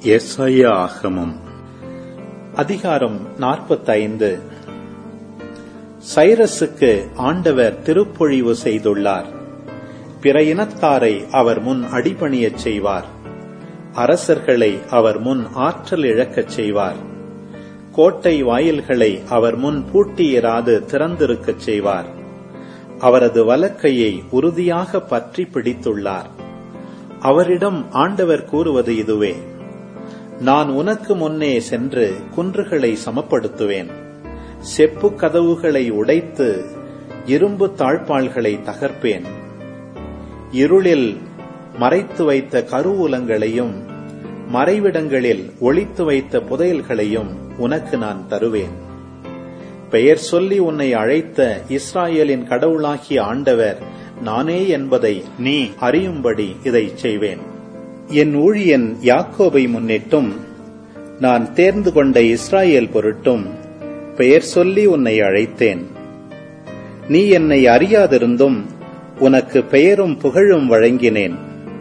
எஸ்ஐயா ஆகமம் அதிகாரம் நாற்பத்தைந்து சைரசுக்கு ஆண்டவர் திருப்பொழிவு செய்துள்ளார் பிற இனத்தாரை அவர் முன் அடிபணியச் செய்வார் அரசர்களை அவர் முன் ஆற்றல் இழக்கச் செய்வார் கோட்டை வாயில்களை அவர் முன் பூட்டியிராது திறந்திருக்கச் செய்வார் அவரது வலக்கையை உறுதியாக பற்றி பிடித்துள்ளார் அவரிடம் ஆண்டவர் கூறுவது இதுவே நான் உனக்கு முன்னே சென்று குன்றுகளை சமப்படுத்துவேன் செப்பு கதவுகளை உடைத்து இரும்பு தாழ்பாள்களை தகர்ப்பேன் இருளில் மறைத்து வைத்த கருவூலங்களையும் மறைவிடங்களில் ஒளித்து வைத்த புதையல்களையும் உனக்கு நான் தருவேன் பெயர் சொல்லி உன்னை அழைத்த இஸ்ராயேலின் கடவுளாகிய ஆண்டவர் நானே என்பதை நீ அறியும்படி இதை செய்வேன் என் ஊழியன் யாக்கோபை முன்னிட்டும் நான் தேர்ந்து கொண்ட இஸ்ராயேல் பொருட்டும் பெயர் சொல்லி உன்னை அழைத்தேன் நீ என்னை அறியாதிருந்தும் உனக்கு பெயரும் புகழும் வழங்கினேன்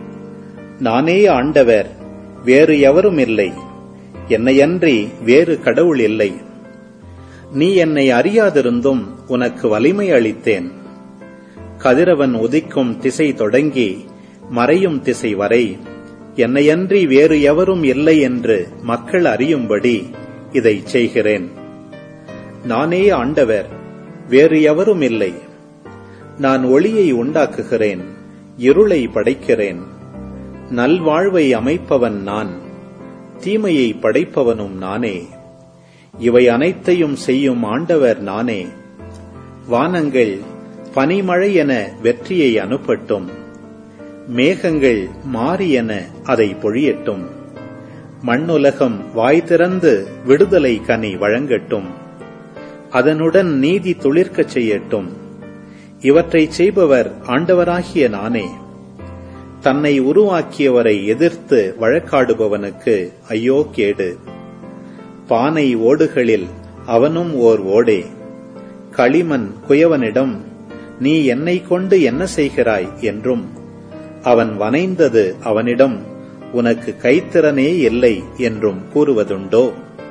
நானே ஆண்டவர் வேறு எவரும் இல்லை என்னையன்றி வேறு கடவுள் இல்லை நீ என்னை அறியாதிருந்தும் உனக்கு வலிமை அளித்தேன் கதிரவன் உதிக்கும் திசை தொடங்கி மறையும் திசை வரை என்னையன்றி வேறு எவரும் இல்லை என்று மக்கள் அறியும்படி இதை செய்கிறேன் நானே ஆண்டவர் வேறு எவரும் இல்லை நான் ஒளியை உண்டாக்குகிறேன் இருளை படைக்கிறேன் நல்வாழ்வை அமைப்பவன் நான் தீமையை படைப்பவனும் நானே இவை அனைத்தையும் செய்யும் ஆண்டவர் நானே வானங்கள் பனிமழை என வெற்றியை அனுப்பட்டும் மேகங்கள் மாறி என அதை பொழியட்டும் மண்ணுலகம் வாய் திறந்து விடுதலை கனி வழங்கட்டும் அதனுடன் நீதி துளிர்க்கச் செய்யட்டும் இவற்றை செய்பவர் ஆண்டவராகிய நானே தன்னை உருவாக்கியவரை எதிர்த்து வழக்காடுபவனுக்கு ஐயோ கேடு பானை ஓடுகளில் அவனும் ஓர் ஓடே களிமண் குயவனிடம் நீ என்னை கொண்டு என்ன செய்கிறாய் என்றும் அவன் வனைந்தது அவனிடம் உனக்கு கைத்திறனே இல்லை என்றும் கூறுவதுண்டோ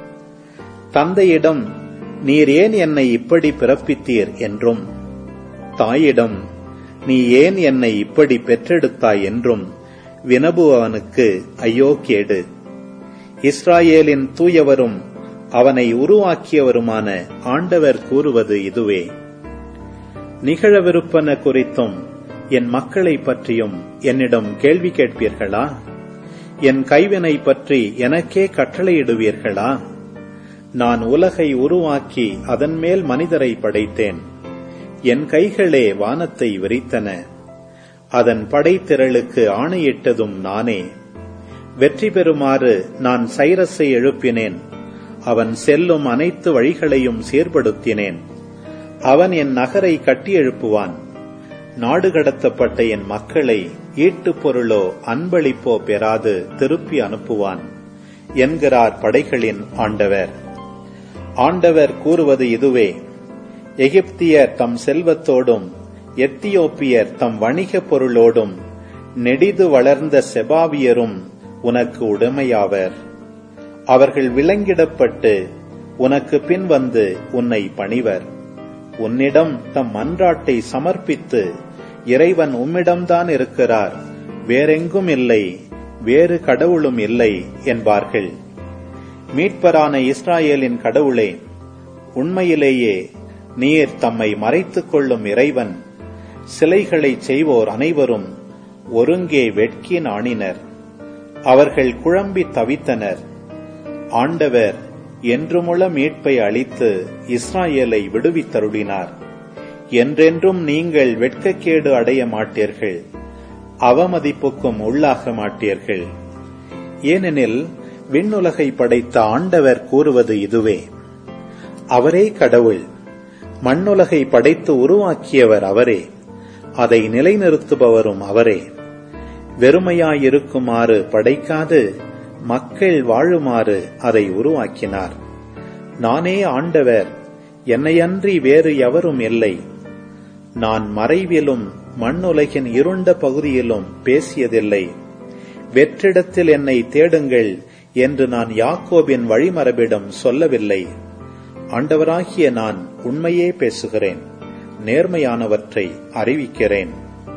தந்தையிடம் நீர் ஏன் என்னை இப்படி பிறப்பித்தீர் என்றும் தாயிடம் நீ ஏன் என்னை இப்படி பெற்றெடுத்தாய் என்றும் வினபுவனுக்கு ஐயோ கேடு இஸ்ராயேலின் தூயவரும் அவனை உருவாக்கியவருமான ஆண்டவர் கூறுவது இதுவே நிகழவிருப்பன குறித்தும் என் மக்களை பற்றியும் என்னிடம் கேள்வி கேட்பீர்களா என் கைவினை பற்றி எனக்கே கட்டளையிடுவீர்களா நான் உலகை உருவாக்கி அதன் மேல் மனிதரை படைத்தேன் என் கைகளே வானத்தை விரித்தன அதன் படைத்திரளுக்கு ஆணையிட்டதும் நானே வெற்றி பெறுமாறு நான் சைரஸை எழுப்பினேன் அவன் செல்லும் அனைத்து வழிகளையும் சீர்படுத்தினேன் அவன் என் நகரை கட்டி எழுப்புவான் நாடு கடத்தப்பட்ட என் மக்களை ஈட்டுப் பொருளோ அன்பளிப்போ பெறாது திருப்பி அனுப்புவான் என்கிறார் படைகளின் ஆண்டவர் ஆண்டவர் கூறுவது இதுவே எகிப்தியர் தம் செல்வத்தோடும் எத்தியோப்பியர் தம் வணிகப் பொருளோடும் நெடிது வளர்ந்த செபாவியரும் உனக்கு உடைமையாவர் அவர்கள் விலங்கிடப்பட்டு உனக்கு பின் வந்து உன்னை பணிவர் உன்னிடம் தம் மன்றாட்டை சமர்ப்பித்து இறைவன் உம்மிடம்தான் இருக்கிறார் வேறெங்கும் இல்லை வேறு கடவுளும் இல்லை என்பார்கள் மீட்பரான இஸ்ராயேலின் கடவுளே உண்மையிலேயே நீர் தம்மை மறைத்துக் கொள்ளும் இறைவன் சிலைகளை செய்வோர் அனைவரும் ஒருங்கே வெட்கி நாணினர் அவர்கள் குழம்பி தவித்தனர் ஆண்டவர் என்றுமுள்ள மீட்பை அளித்து இஸ்ராயேலை விடுவித்தருளினார் என்றென்றும் நீங்கள் வெட்கக்கேடு அடைய மாட்டீர்கள் அவமதிப்புக்கும் உள்ளாக மாட்டீர்கள் ஏனெனில் விண்ணுலகை படைத்த ஆண்டவர் கூறுவது இதுவே அவரே கடவுள் மண்ணுலகை படைத்து உருவாக்கியவர் அவரே அதை நிலைநிறுத்துபவரும் அவரே வெறுமையாயிருக்குமாறு படைக்காது மக்கள் வாழுமாறு அதை உருவாக்கினார் நானே ஆண்டவர் என்னையன்றி வேறு எவரும் இல்லை நான் மறைவிலும் மண்ணுலகின் இருண்ட பகுதியிலும் பேசியதில்லை வெற்றிடத்தில் என்னை தேடுங்கள் என்று நான் யாக்கோபின் வழிமரபிடம் சொல்லவில்லை ஆண்டவராகிய நான் உண்மையே பேசுகிறேன் நேர்மையானவற்றை அறிவிக்கிறேன்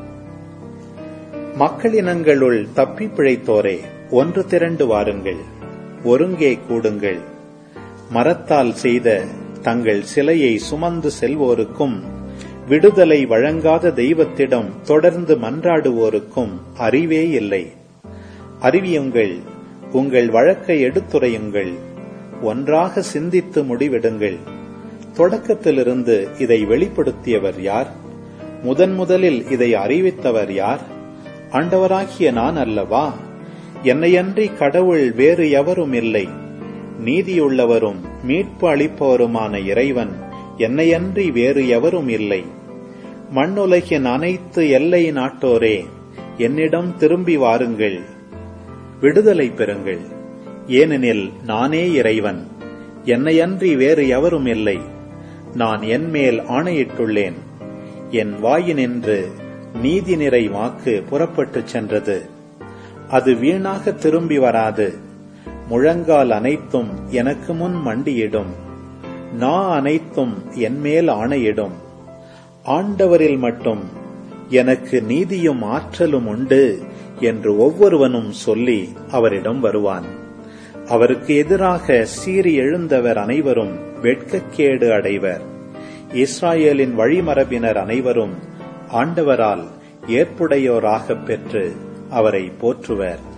மக்களினங்களுள் தப்பி பிழைத்தோரே ஒன்று திரண்டு வாருங்கள் ஒருங்கே கூடுங்கள் மரத்தால் செய்த தங்கள் சிலையை சுமந்து செல்வோருக்கும் விடுதலை வழங்காத தெய்வத்திடம் தொடர்ந்து மன்றாடுவோருக்கும் அறிவே இல்லை அறிவியுங்கள் உங்கள் வழக்கை எடுத்துரையுங்கள் ஒன்றாக சிந்தித்து முடிவெடுங்கள் தொடக்கத்திலிருந்து இதை வெளிப்படுத்தியவர் யார் முதன் முதலில் இதை அறிவித்தவர் யார் ஆண்டவராகிய நான் அல்லவா என்னையன்றி கடவுள் வேறு எவரும் இல்லை நீதியுள்ளவரும் மீட்பு அளிப்பவருமான இறைவன் என்னையன்றி வேறு எவரும் இல்லை மண்ணுலகின் அனைத்து எல்லை நாட்டோரே என்னிடம் திரும்பி வாருங்கள் விடுதலை பெறுங்கள் ஏனெனில் நானே இறைவன் என்னையன்றி வேறு எவரும் இல்லை நான் என்மேல் ஆணையிட்டுள்ளேன் என் வாயினின்று நீதி நிறை வாக்கு புறப்பட்டுச் சென்றது அது வீணாக திரும்பி வராது முழங்கால் அனைத்தும் எனக்கு முன் மண்டியிடும் நா அனைத்தும் என்மேல் ஆணையிடும் ஆண்டவரில் மட்டும் எனக்கு நீதியும் ஆற்றலும் உண்டு என்று ஒவ்வொருவனும் சொல்லி அவரிடம் வருவான் அவருக்கு எதிராக சீறி எழுந்தவர் அனைவரும் வெட்கக்கேடு அடைவர் இஸ்ராயேலின் வழிமரபினர் அனைவரும் ஆண்டவரால் ஏற்புடையோராகப் பெற்று அவரை போற்றுவர்